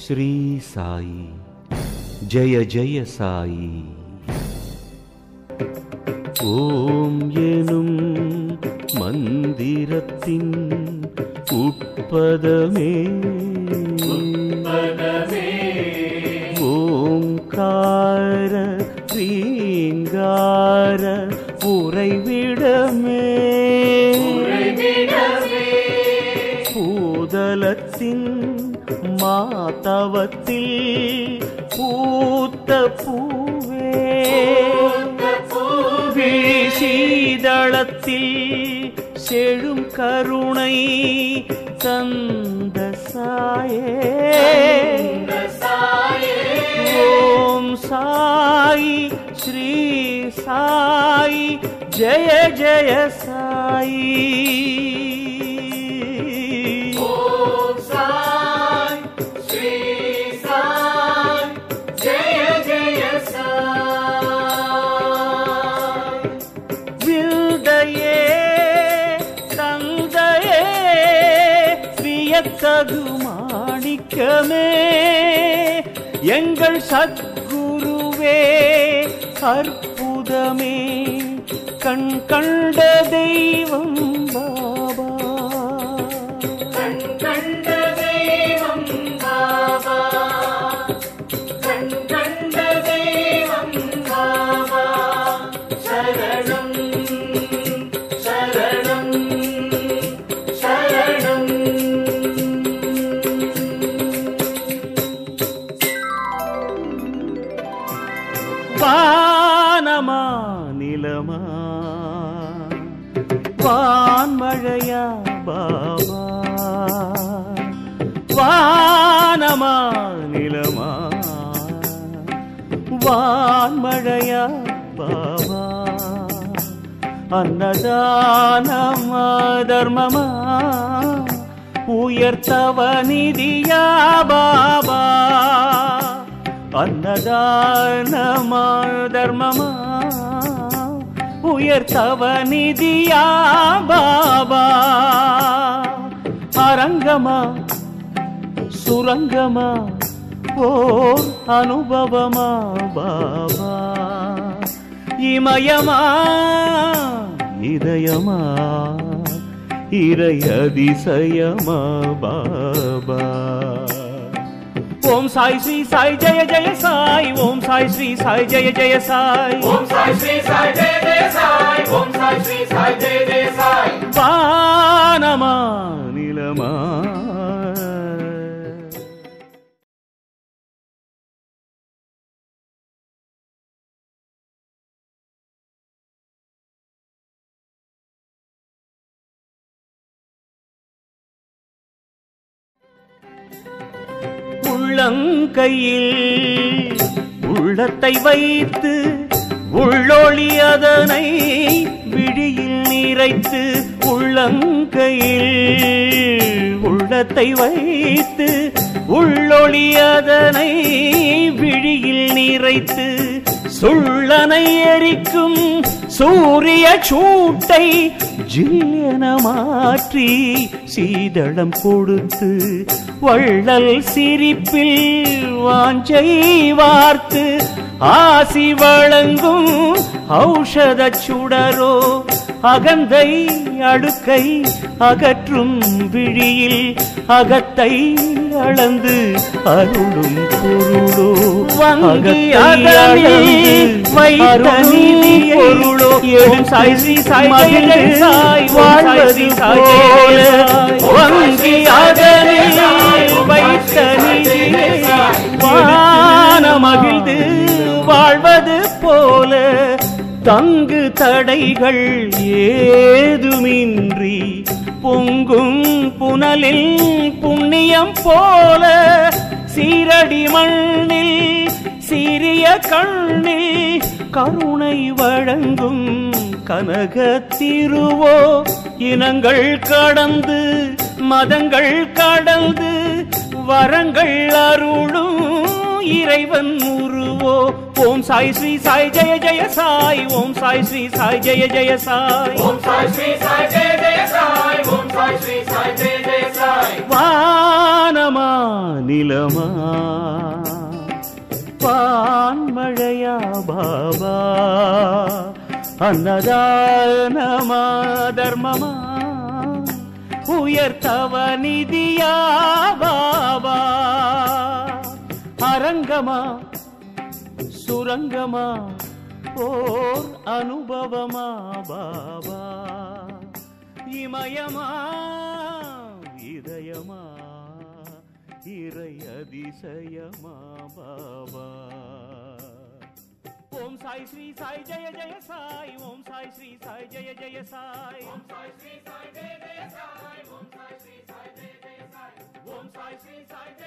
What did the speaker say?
ஸ்ரீ சாயி ஜெய ஜெய சாயி ஓம் எனும் மந்திரத்தின் உட்பதமே ஓங்கார ரீங்கார உறைவிடமே பூதலத்தின் மாதவத்தில் பூத்த பூவே சீதளத்தில் செழும் கருணை தந்த சாயே ஓம் சாய் ஸ்ரீ சாய் ஜெய ஜெய சாய் வில்தையே தந்தையே வியத்தகு மாணிக்கமே எங்கள் சத்குருவே அற்புதமே கண் கண்ட தெய்வம் பாபா வானமா நிலமா வான்மழையா பாபா வானமா நிலமா வான்மழையா பாபா அன்னதானமா தர்மமா உயர்த்தவ நிதியா பாபா அன்னதானமா தர்மமா உயர்த்தவ நிதியா பாபா அரங்கமா சுரங்கமா ஓர் அனுபவமா பாபா இமயமா இதயமா இறை அதிசயமா பாபா ஓம் சாய் ஸ்ரீ சாய் ஜெய ஜெய சாய் ஓம் சாய் ஸ்ரீ சாய் ஜெய ஜெய சாய் ஓம் சாய் ஸ்ரீ சாய் ஜெய ஜெய சாய் ஓம் சாய் ஸ்ரீ சாய் ஜெய ஜெய சாய் வானமா நிலமா உள்ளங்கையில் உள்ளத்தை வைத்து உள்ளொளி அதனை விழியில் நிறைத்து உள்ளங்கையில் உள்ளத்தை வைத்து உள்ளொளி அதனை விழியில் நிறைத்து சுள்ளனை எரிக்கும் சூரிய சூட்டை ஜில்லென மாற்றி சீதளம் கொடுத்து வள்ளல் சிரிப்பில் வாஞ்சை வார்த்து ஆசி வழங்கும் ஔஷத சுடரோ அகந்தை அடுக்கை அகற்றும் விழியில் அகத்தை அளந்து அருளும் பொருளோ வங்கி அதனில் வைத்த நீதி பொருளோ எழும் சாய் ஸ்ரீ சாய் ஜெய சாய் வாழ்வது போல வங்கி அதனில் வைத்த நீதியை வான மகிழ்ந்து வாழ்வது போல தங்கு தடைகள் ஏதுமின்றி பொங்கும் புனலில் புண்ணியம் போல சீரடி மண்ணில் சிறிய கண்ணில் கருணை வழங்கும் கனக திருவோ இனங்கள் கடந்து மதங்கள் கடந்து வரங்கள் அருளும் இறைவன் உருவோ ஓம் சாய் ஸ்ரீ சாய் ஜெய ஜெய சாய் ஓம் சாய் ஸ்ரீ சாய் ஜெய ஜெய சாய் ஓம் சாய் ஸ்ரீ சாய் ஜெய ஜெய சாய் ஓம் சாய் ஸ்ரீ சாய் ஜெய ஜெய சாய் வானமா நிலமா பான்மழையா பாபா அன்னதானமா தர்மமா உயர்த்தவ நிதியா பாபா அரங்கமா சுரங்கமா ஓர் அனுபவமா பாபா இமயமா இதயமா இறை அதிசயமா பாபா ஓம் சாய் ஸ்ரீ சாய் ஜெய ஜெய சாய் ஓம் சாய் ஸ்ரீ சாய் ஜெய ஜெய சாய் ஓம் சாய் ஸ்ரீ சாய் ஜெய ஜெய சாய் ஓம் சாய் ஸ்ரீ சாய் ஜெய ஜெய சாய் ஓம் சாய் ஸ்ரீ சாய் ஜெய